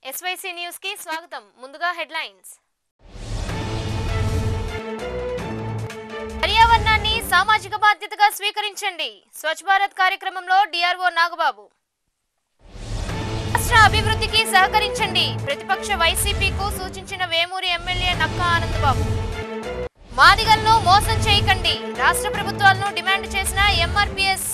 SYC news కి స్వాగతం ముందుగా హెడ్లైన్స్ పర్యావరణాన్ని సామాజిక బాధ్యతగా స్వీకరించండి స్వచ్ఛ భారత్ కార్యక్రమంలో డిఆర్ఓ నాగబాబు రాష్ట్ర అభివృద్ధికి సహకరించండి ప్రతిపక్ష వైసీపీకు సూచించిన వేమూరి ఎమ్మెల్యే నక్కా ఆనందబాబు మాదిగలను మోసం చేయకండి రాష్ట్ర ప్రభుత్వాలను డిమాండ్ చేసిన ఎంఆర్పిఎస్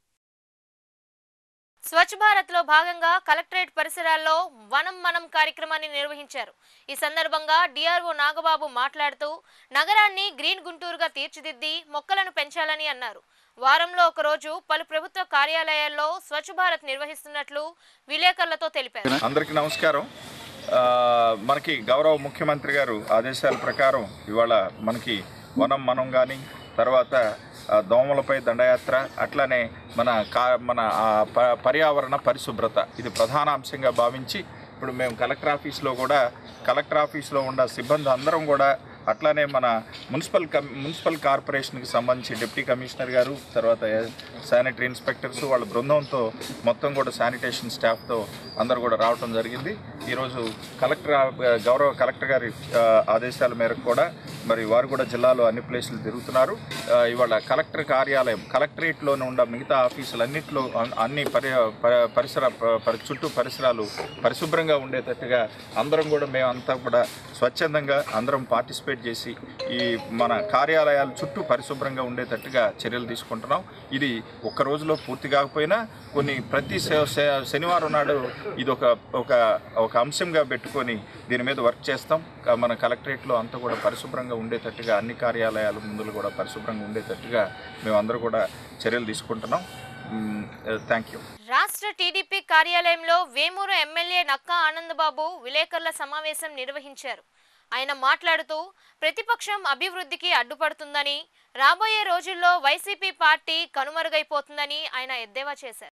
స్వచ్ఛ భారత్ లో భాగంగా కలెక్టరేట్ పరిసరాల్లో వనం మనం కార్యక్రమాన్ని నిర్వహించారు ఈ సందర్భంగా డిఆర్ఓ నాగబాబు మాట్లాడుతూ నగరాన్ని గ్రీన్ గుంటూరుగా తీర్చిదిద్ది మొక్కలను పెంచాలని అన్నారు వారంలో ఒక రోజు పలు ప్రభుత్వ కార్యాలయాల్లో స్వచ్ఛ భారత్ నిర్వహిస్తున్నట్లు విలేకరులతో తెలిపారు అందరికీ నమస్కారం ఆ, మనకి గౌరవ ముఖ్యమంత్రి గారు ఆదేశాల ప్రకారం ఇవాళ మనకి వనం మనం కానీ తర్వాత ఆ, దోమలపై దండయాత్ర అట్లానే మన కా మన ఆ, ప- పర్యావరణ పరిశుభ్రత ఇది ప్రధాన అంశంగా భావించి ఇప్పుడు మేము కలెక్టర్ ఆఫీస్లో కూడా కలెక్టర్ ఆఫీస్లో ఉన్న సిబ్బంది అందరం కూడా అట్లానే మన మున్సిపల్ కమ్ మున్సిపల్ కార్పొరేషన్కి సంబంధించి డిప్యూటీ కమిషనర్ గారు తర్వాత శానిటరీ ఇన్స్పెక్టర్స్ వాళ్ళ బృందంతో మొత్తం కూడా శానిటేషన్ స్టాఫ్తో అందరూ కూడా రావటం జరిగింది ఈరోజు కలెక్టర్ ఆ- గౌరవ కలెక్టర్ గారి ఆ, ఆదేశాల మేరకు కూడా మరి వారు కూడా జిల్లాలో అన్ని ప్లేసులు తిరుగుతున్నారు ఆ, ఇవాళ కలెక్టర్ కార్యాలయం కలెక్టరేట్లోనే ఉన్న మిగతా ఆఫీసులన్నింటిలో అన్- అన్ని పరి ప- పరిసర ప- పరి- చుట్టూ పరిసరాలు పరిశుభ్రంగా ఉండేటట్టుగా అందరం కూడా మేమంతా కూడా స్వచ్ఛందంగా అందరం పార్టిసిపేట్ చేసి ఈ మన కార్యాలయాల చుట్టూ పరిశుభ్రంగా ఉండేటట్టుగా చర్యలు తీసుకుంటున్నాం ఇది ఒక్క రోజులో పూర్తి కాకపోయినా కొన్ని ప్రతి శ- శ- శనివారం నాడు ఇది ఒక ఒక ఒక అంశంగా పెట్టుకొని దీని మీద వర్క్ చేస్తాం క- మన కలెక్టరేట్లో అంతా కూడా పరిశుభ్రంగా ఉండేటట్టుగా అన్ని కార్యాలయాల ముందులు కూడా పరిశుభ్రంగా ఉండేటట్టుగా మేమందరూ కూడా చర్యలు తీసుకుంటున్నాం థ్యాంక్ యూ రాష్ట్ర టీడీపీ కార్యాలయంలో వేమూరు ఎమ్మెల్యే నక్కా ఆనందబాబు విలేకరుల సమావేశం నిర్వహించారు ఆయన మాట్లాడుతూ ప్రతిపక్షం అభివృద్ధికి అడ్డుపడుతుందని రాబోయే రోజుల్లో వైసీపీ పార్టీ కనుమరుగైపోతుందని ఆయన ఎద్దేవా చేశారు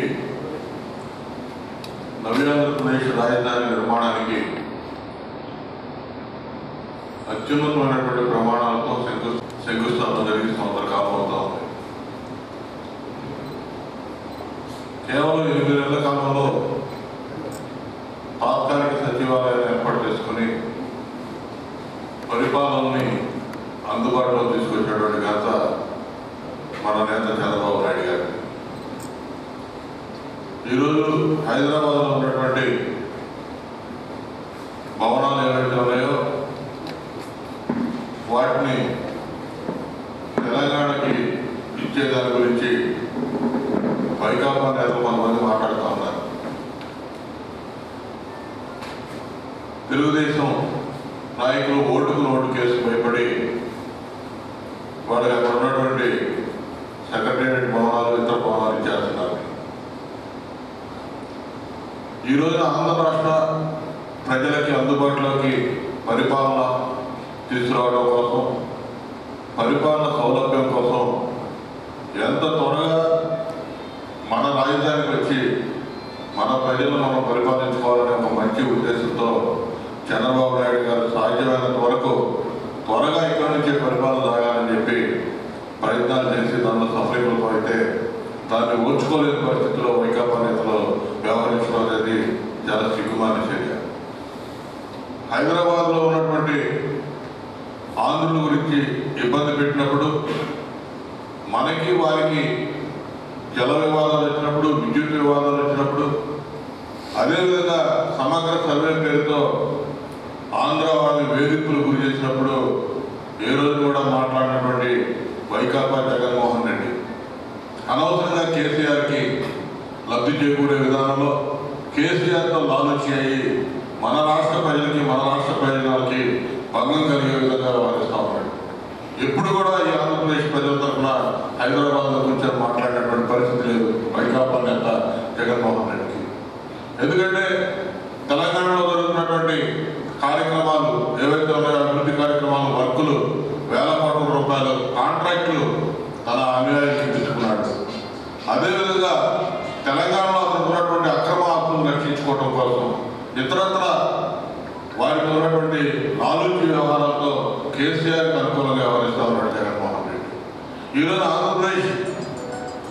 నవీనాంధ్రప్రదేశ్ రాజధాని నిర్మాణానికి అత్యున్నతమైనటువంటి ప్రమాణాలతో శంకు శంకుస్థాపన జరిగి సంవత్సర కాలం అవుతా ఉంది కేవలం ఎనిమిది నెలల కాలంలో తాత్కాలిక సచివాలయాన్ని ఏర్పాటు చేసుకుని పరిపాలనని అందుబాటులో తీసుకొచ్చినటువంటి ఘనత మన నేత చంద్రబాబు నాయుడు గారు ఈరోజు హైదరాబాద్లో ఉన్నటువంటి భవనాలు ఏవైతే ఉన్నాయో వాటిని తెలంగాణకి ఇచ్చే దాని గురించి వైకాపా నేతలు కొంతమంది మాట్లాడుతూ ఉన్నారు తెలుగుదేశం నాయకులు ఓటుకు నోటు కేసు భయపడి వాళ్ళకి అక్కడ ఉన్నటువంటి సెక్రటేరియట్ భవనాలు ఇతర భవనాలు ఇచ్చేస్తున్నారు ఈ రోజున ఆంధ్ర రాష్ట్ర ప్రజలకి అందుబాటులోకి పరిపాలన తీసుకురావడం కోసం పరిపాలన సౌలభ్యం కోసం ఎంత త్వరగా మన రాజధానికి వచ్చి మన ప్రజలను మనం పరిపాలించుకోవాలనే ఒక మంచి ఉద్దేశంతో చంద్రబాబు నాయుడు గారు సాధ్యమైనంత వరకు త్వరగా ఇక్కడి నుంచే పరిపాలన సాగాలని చెప్పి ప్రయత్నాలు చేసి దానిలో సఫలీకృతం అయితే దాన్ని ఓర్చుకోలేని పరిస్థితిలో వైకాపా నేతలు వ్యవహరించడం అనేది చాలా సిగ్గుమాన చర్య హైదరాబాద్లో ఉన్నటువంటి ఆంధ్రుల గురించి ఇబ్బంది పెట్టినప్పుడు మనకి వారికి జల వివాదాలు వచ్చినప్పుడు విద్యుత్ వివాదాలు వచ్చినప్పుడు అదేవిధంగా సమగ్ర సర్వే పేరుతో ఆంధ్ర వాళ్ళని వేధింపులు గురి చేసినప్పుడు ఏ రోజు కూడా మాట్లాడినటువంటి వైకాపా జగన్మోహన్ రెడ్డి అనవసరంగా కేసీఆర్కి లబ్ధి చేకూరే విధానంలో కేసీఆర్తో లాలూచి అయ్యి మన రాష్ట్ర ప్రజలకి మన రాష్ట్ర ప్రయోజనాలకి భంగం కలిగే విధంగా వ్యవహరిస్తూ ఉన్నాడు ఎప్పుడు కూడా ఈ ఆంధ్రప్రదేశ్ ప్రజల తరఫున హైదరాబాద్లో కూర్చొని మాట్లాడినటువంటి పరిస్థితి లేదు వైకాపా నేత జగన్మోహన్ రెడ్డికి ఎందుకంటే తెలంగాణలో జరుగుతున్నటువంటి కార్యక్రమాలు ఏవైతే ఉన్నాయో అభివృద్ధి కార్యక్రమాలు వర్కులు వేల కోట్ల రూపాయలు కాంట్రాక్టులు తన అనుయాయులకి తెచ్చుకున్నాడు అదేవిధంగా తెలంగాణలో అతను ఉన్నటువంటి అక్రమ ఆస్తులను రక్షించుకోవడం కోసం ఇతరత్ర వారికి ఉన్నటువంటి నాలుగు వ్యవహారాలతో కేసీఆర్కి అనుకూలంగా వ్యవహరిస్తా ఉన్నాడు జగన్మోహన్ రెడ్డి ఈరోజు ఆంధ్రప్రదేశ్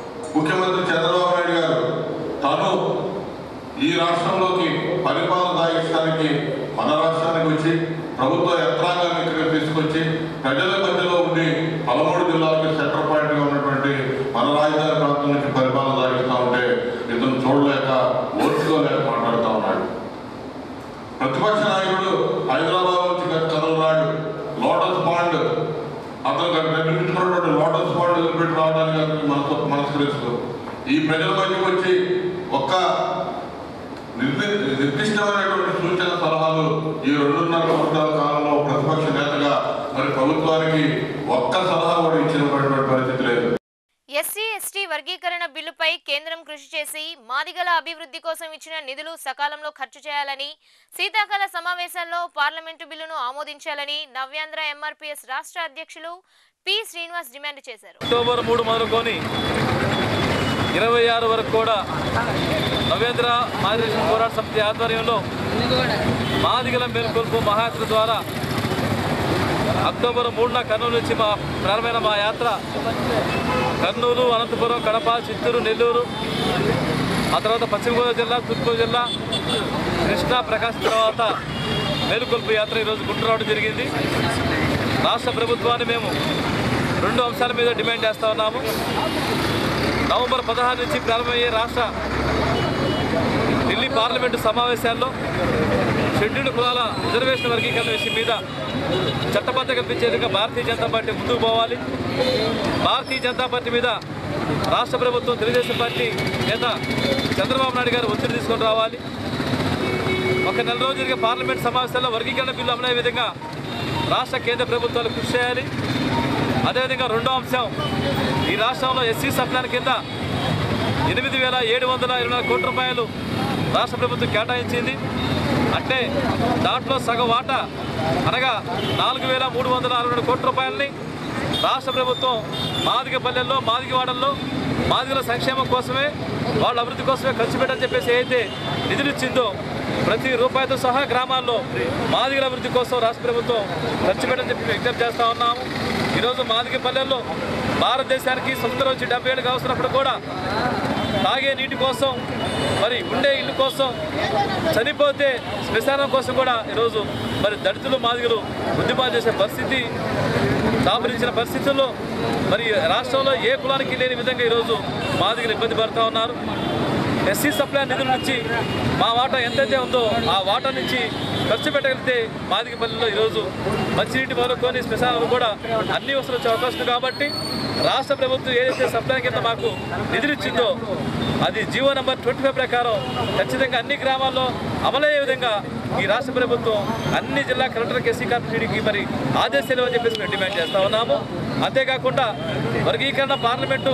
ముఖ్యమంత్రి చంద్రబాబు నాయుడు గారు తను ఈ రాష్ట్రంలోకి పరిపాలన సాగే నిర్వహించడానికి మన రాష్ట్రానికి వచ్చి ప్రభుత్వ యంత్రాంగాన్ని ఇక్కడికి తీసుకొచ్చి ప్రజల మధ్యలో ఉండి పదమూడు జిల్లాలకు సెంటర్ పాయింట్ గా ఉన్నటువంటి మన రాజధాని ప్రాంతం నుంచి పరిపాలన సాగిస్తూ ఉంటే ఇతను చూడలేక ఓర్చుకోలేక మాట్లాడుతూ ఉన్నాడు ప్రతిపక్ష నాయకుడు హైదరాబాద్ నుంచి కదలనాడు లోటస్ పాండ్ అతను నిర్మించుకున్నటువంటి లోటస్ పాండ్ వదిలిపెట్టి రావడానికి అతనికి మనసు మనస్కరిస్తూ ఈ ప్రజల మధ్యకి వచ్చి ఒక్క నిర్ది- నిర్దిష్టమైనటువంటి సూచన సలహాలు ఈ రెండున్నర సంవత్సరాల కాలంలో ప్రతిపక్ష నేతగా మరి ప్రభుత్వానికి ఒక్క సలహా కూడా ఇచ్చినటువంటి పరిస్థితి లేదు ఎస్సీ ఎస్టీ వర్గీకరణ బిల్లుపై కేంద్రం కృషి చేసి మాదిగల అభివృద్ధి కోసం ఇచ్చిన నిధులు సకాలంలో ఖర్చు చేయాలని శీతాకాల సమావేశాల్లో పార్లమెంటు బిల్లును ఆమోదించాలని నవ్యాంధ్ర ఎంఆర్పీఎస్ రాష్ట్ర అధ్యక్షులు పి శ్రీనివాస్ డిమాండ్ చేశారు అక్టోబర్ మూడు మొదలుకొని ఇరవై ఆరు వరకు కూడా నవేంద్ర మాదిరేషన్ పోరాట సమితి ఆధ్వర్యంలో మాదిగల మేల్కొల్పు మహాయాత్ర ద్వారా అక్టోబర్ మూడున కర్నూలు నుంచి మా ప్రారంభమైన మా యాత్ర కర్నూలు అనంతపురం కడప చిత్తూరు నెల్లూరు ఆ తర్వాత పశ్చిమ గోదావరి జిల్లా తూర్పుగోదావరి జిల్లా కృష్ణా ప్రకాశం తర్వాత మేలుకొల్పు యాత్ర ఈరోజు గుంటూరు రావడం జరిగింది రాష్ట్ర ప్రభుత్వాన్ని మేము రెండు అంశాల మీద డిమాండ్ చేస్తా ఉన్నాము నవంబర్ పదహారు నుంచి ప్రారంభమయ్యే రాష్ట్ర ఢిల్లీ పార్లమెంటు సమావేశాల్లో షెడ్యూల్డ్ కులాల రిజర్వేషన్ వర్గీకరణ విషయం మీద చట్టబద్ధ కల్పించే విధంగా భారతీయ జనతా పార్టీ ముందుకు పోవాలి భారతీయ జనతా పార్టీ మీద రాష్ట్ర ప్రభుత్వం తెలుగుదేశం పార్టీ నేత చంద్రబాబు నాయుడు గారు ఒత్తిడి తీసుకొని రావాలి ఒక నెల రోజు జరిగే పార్లమెంట్ సమావేశాల్లో వర్గీకరణ బిల్లు అమలయ్యే విధంగా రాష్ట్ర కేంద్ర ప్రభుత్వాలు కృషి చేయాలి అదేవిధంగా రెండో అంశం ఈ రాష్ట్రంలో ఎస్సీ సప్లాన్ కింద ఎనిమిది వేల ఏడు వందల ఇరవై నాలుగు కోట్ల రూపాయలు రాష్ట్ర ప్రభుత్వం కేటాయించింది అంటే దాంట్లో సగం వాటా అనగా నాలుగు వేల మూడు వందల అరవై రెండు కోట్ల రూపాయలని రాష్ట్ర ప్రభుత్వం మాదిగ పల్లెల్లో మాదిగవాడల్లో మాదిగల సంక్షేమం కోసమే వాళ్ళ అభివృద్ధి కోసమే ఖర్చు పెట్టని చెప్పేసి ఏదైతే నిధులు ఇచ్చిందో ప్రతి రూపాయితో సహా గ్రామాల్లో మాదిగల అభివృద్ధి కోసం రాష్ట్ర ప్రభుత్వం ఖర్చు పెట్టని చెప్పి విజ్ఞప్తి చేస్తా ఉన్నాము ఈరోజు మాదిగ పల్లెల్లో భారతదేశానికి స్వతంత్రం వచ్చి డెబ్బై ఏళ్ళు కావస్తున్నప్పుడు కూడా తాగే నీటి కోసం మరి ఉండే ఇల్లు కోసం చనిపోతే శ్మశానం కోసం కూడా ఈరోజు మరి దళితులు మాదిగలు ఉద్యమాలు చేసే పరిస్థితి దాపరించిన పరిస్థితుల్లో మరి రాష్ట్రంలో ఏ కులానికి లేని విధంగా ఈరోజు మాదిగలు ఇబ్బంది పడుతూ ఉన్నారు ఎస్సీ సప్లై నిధుల నుంచి మా వాటా ఎంతైతే ఉందో ఆ వాటా నుంచి ఖర్చు పెట్టగలిగితే మాదిగపల్లిలో ఈరోజు మంచినీటి మొదలుకొని శ్మశానాలు కూడా అన్ని వసతులు వచ్చే అవకాశం ఉంది కాబట్టి రాష్ట్ర ప్రభుత్వం ఏదైతే సప్లై కింద మాకు నిధులు ఇచ్చిందో అది జీవో నెంబర్ ట్వంటీ ఫైవ్ ప్రకారం ఖచ్చితంగా అన్ని గ్రామాల్లో అమలయ్యే విధంగా ఈ రాష్ట్ర ప్రభుత్వం అన్ని జిల్లా కలెక్టర్ ఎస్సీ కార్పొరేషన్కి మరి ఆదేశాలు అని చెప్పేసి మేము డిమాండ్ చేస్తా ఉన్నాము అంతేకాకుండా వర్గీకరణ పార్లమెంటు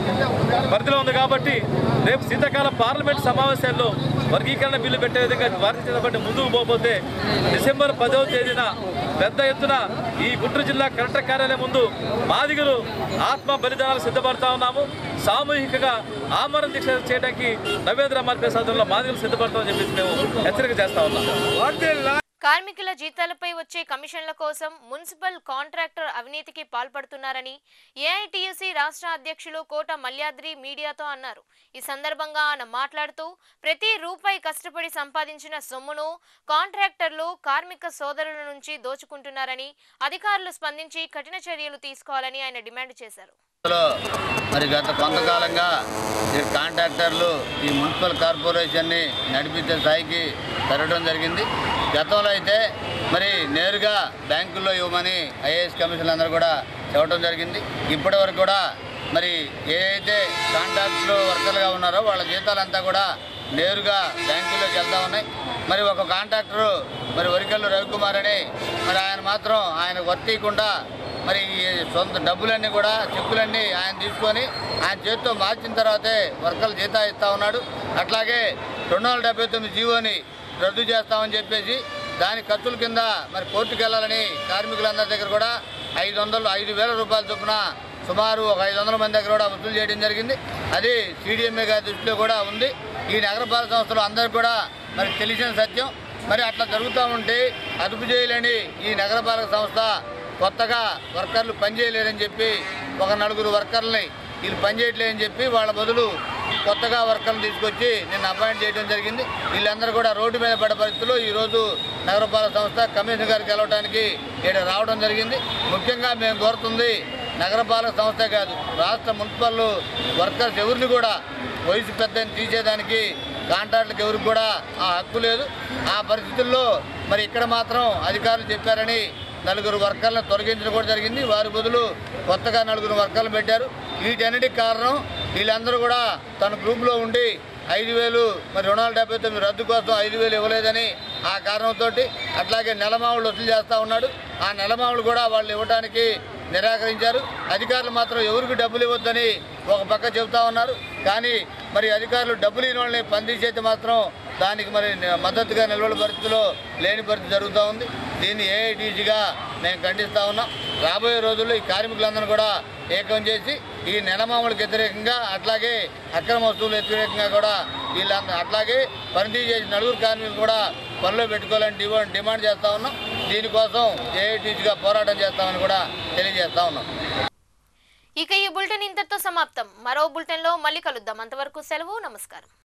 పరిధిలో ఉంది కాబట్టి రేపు శీతాకాల పార్లమెంట్ సమావేశాల్లో వర్గీకరణ బిల్లు పెట్టే విధంగా భారతీయ జనతా పార్టీ ముందుకు పోతే డిసెంబర్ పదవ తేదీన పెద్ద ఎత్తున ఈ గుంటూరు జిల్లా కలెక్టర్ కార్యాలయం ముందు మాదిగలు ఆత్మ బలిదానాలు సిద్ధపడతా ఉన్నాము సామూహికంగా ఆమరణ దీక్ష చేయడానికి నవేంద్ర మార్పే సాధనలో మాదిగలు సిద్ధపడతామని చెప్పేసి మేము హెచ్చరిక చేస్తా ఉన్నాము కార్మికుల జీతాలపై వచ్చే కమిషన్ల కోసం మున్సిపల్ కాంట్రాక్టర్ అవినీతికి పాల్పడుతున్నారని ఏఐటియుసి రాష్ట్ర అధ్యక్షులు కోట మల్యాద్రి మీడియాతో అన్నారు ఈ సందర్భంగా ఆయన మాట్లాడుతూ ప్రతి రూపాయి కష్టపడి సంపాదించిన సొమ్మును కాంట్రాక్టర్లు కార్మిక సోదరుల నుంచి దోచుకుంటున్నారని అధికారులు స్పందించి కఠిన చర్యలు తీసుకోవాలని ఆయన డిమాండ్ చేశారు లో మరి గత కొంతకాలంగా ఈ కాంట్రాక్టర్లు ఈ మున్సిపల్ కార్పొరేషన్ని నడిపించే స్థాయికి పెరగడం జరిగింది గతంలో అయితే మరి నేరుగా బ్యాంకుల్లో ఇవ్వమని ఐఏఎస్ కమిషన్లు అందరూ కూడా చెప్పడం జరిగింది ఇప్పటి వరకు కూడా మరి ఏదైతే కాంట్రాక్టులు వర్కర్లుగా ఉన్నారో వాళ్ళ జీతాలంతా కూడా నేరుగా బ్యాంకుల్లోకి వెళ్తా ఉన్నాయి మరి ఒక కాంట్రాక్టరు మరి వరికల్లు రవికుమార్ అని మరి ఆయన మాత్రం ఆయన వర్తీయకుండా మరి ఈ సొంత డబ్బులన్నీ కూడా చెక్కులన్నీ ఆయన తీసుకొని ఆయన చేతితో మార్చిన తర్వాతే వర్కర్లు జీతా ఇస్తా ఉన్నాడు అట్లాగే రెండు వందల డెబ్బై తొమ్మిది జీవోని రద్దు చేస్తామని చెప్పేసి దాని ఖర్చుల కింద మరి కోర్టుకు వెళ్ళాలని కార్మికులందరి దగ్గర కూడా ఐదు వందలు ఐదు వేల రూపాయల చొప్పున సుమారు ఒక ఐదు వందల మంది దగ్గర కూడా వసూలు చేయడం జరిగింది అది సిడిఎంఏ గారి దృష్టిలో కూడా ఉంది ఈ నగరపాలక సంస్థలు అందరికీ కూడా మరి తెలిసిన సత్యం మరి అట్లా జరుగుతూ ఉంటే అదుపు చేయలేని ఈ నగరపాలక సంస్థ కొత్తగా వర్కర్లు పనిచేయలేరని చెప్పి ఒక నలుగురు వర్కర్లని వీళ్ళు పనిచేయట్లేదని చెప్పి వాళ్ళ బదులు కొత్తగా వర్కర్లు తీసుకొచ్చి నిన్న అపాయింట్ చేయడం జరిగింది వీళ్ళందరూ కూడా రోడ్డు మీద పడే పరిస్థితుల్లో ఈరోజు నగరపాలక సంస్థ కమిషనర్ గారికి వెళ్ళడానికి ఇక్కడ రావడం జరిగింది ముఖ్యంగా మేము కోరుతుంది నగరపాలక సంస్థే కాదు రాష్ట్ర మున్సిపల్ వర్కర్స్ ఎవరిని కూడా వయసు పెద్దని తీసేదానికి కాంట్రాక్టులకు ఎవరికి కూడా ఆ హక్కు లేదు ఆ పరిస్థితుల్లో మరి ఇక్కడ మాత్రం అధికారులు చెప్పారని నలుగురు వర్కర్లను తొలగించడం కూడా జరిగింది వారి బదులు కొత్తగా నలుగురు వర్కర్లు పెట్టారు వీటన్నిటికి కారణం వీళ్ళందరూ కూడా తన గ్రూప్లో ఉండి ఐదు వేలు మరి రుణాలు డెబ్బై తొమ్మిది రద్దు కోసం ఐదు వేలు ఇవ్వలేదని ఆ కారణంతో అట్లాగే నెలమావులు వసూలు చేస్తూ ఉన్నాడు ఆ నెలమావులు కూడా వాళ్ళు ఇవ్వడానికి నిరాకరించారు అధికారులు మాత్రం ఎవరికి డబ్బులు ఇవ్వద్దని ఒక పక్క చెబుతా ఉన్నారు కానీ మరి అధికారులు డబ్బులు ఇవ్వని వాళ్ళని పందించేది మాత్రం దానికి మరి మద్దతుగా నిలబడే పరిస్థితిలో లేని పరిస్థితి జరుగుతూ ఉంది దీన్ని ఏఐటీసీగా మేము ఖండిస్తూ ఉన్నాం రాబోయే రోజుల్లో ఈ కార్మికులందరూ కూడా ఏకం చేసి ఈ నెలమామలకు వ్యతిరేకంగా అట్లాగే అక్రమ వస్తువులు వ్యతిరేకంగా కూడా వీళ్ళందరూ అట్లాగే పనితీ చేసిన నలుగురు కార్మికులు కూడా పనిలో పెట్టుకోవాలని డిమాండ్ డిమాండ్ చేస్తూ ఉన్నాం దీనికోసం ఏఐటీసీగా పోరాటం చేస్తామని కూడా తెలియజేస్తా ఉన్నాం ఇక ఈ బులెటిన్ ఇంతటితో సమాప్తం మరో బులెటిన్లో మళ్ళీ కలుద్దాం అంతవరకు సెలవు నమస్కారం